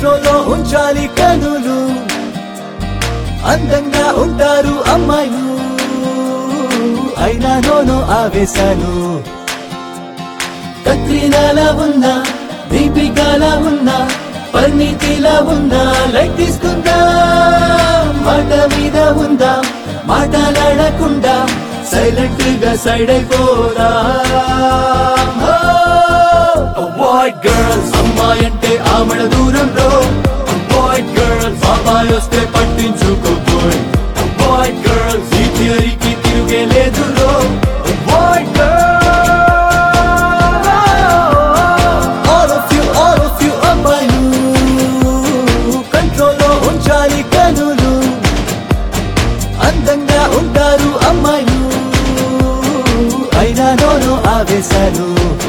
కంట్రోల్లో ఉంచాలి కనులు అందంగా ఉంటారు అమ్మాయిలు అయినా నోను ఆవేశాలు కత్రినాలా ఉన్నా దీపికాలా ఉన్నా పరిణితిలా ఉన్నా లైట్ తీసుకుందా మాట మీద ఉందా మాట్లాడకుండా సైలెంట్ గా సైడ్ అయిపోదా అవాయిడ్ గర్ల్స్ అమ్మాయి అంటే ఆమెడ దూరంలో అవాయిడ్ గర్ల్స్ అబ్బాయి వస్తే పట్టించుకోబోయ్ అవాయిడ్ గర్ల్స్ ఈ థియరీకి తిరిగే లేదు avoid all of you all of you అమ్మాయిలు కంట్రోల్లో ఉంచాలి కనులు అందంగా ఉంటారు అమ్మాయిలు అయినా నోను ఆవేశాలు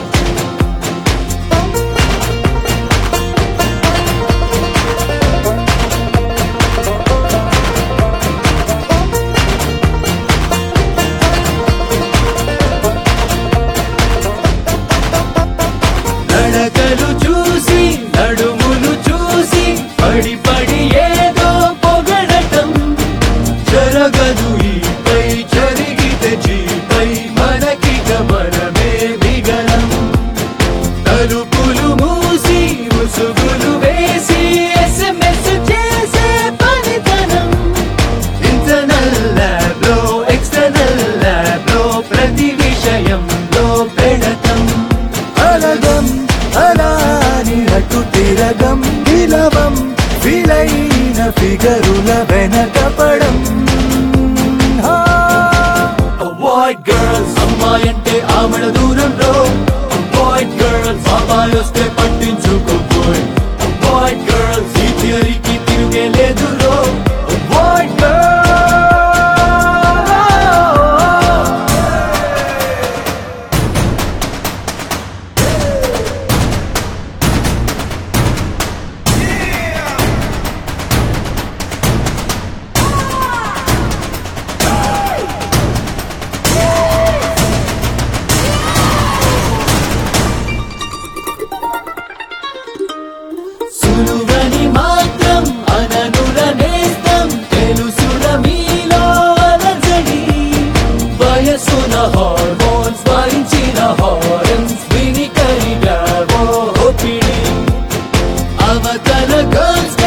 నడకలు చూసి నడుములు చూసి పడి పడి ఏదో పొగడటం జరగదు ఈపై జరిగితే జీపై మనకిక మనమే మిగలం తలుపులు మూసి ముసుగులు వేసి ఎస్ఎంఎస్ చేసే పనితనం ఇంటర్నల్ ల్యాబ్ లో ఎక్స్టర్నల్ ల్యాబ్ లో ప్రతి విషయంలో పెడతం అలగం అలాని అటు తిరగం విలవం విలైన ఫిగరుల వెనకపడం అవాయిడ్ గర్ల్స్ అమ్మాయి అంటే ఆమెడ దూరంలో అవాయిడ్ గర్ల్స్ అబ్బాయి వస్తే పట్టించుకోబోయ్ అవాయిడ్ గర్ల్స్ ఈ థియరీకి తిరిగే లేదు అవాయిడ్ గర్ల్స్ సులువని మాత్రం అననుల నేస్తం తెలుసున మీలో అలజడి వయసున హార్మోన్స్ భరించిన హారన్స్ విని కరిగావో ఒపిడి అవతల గర్ల్స్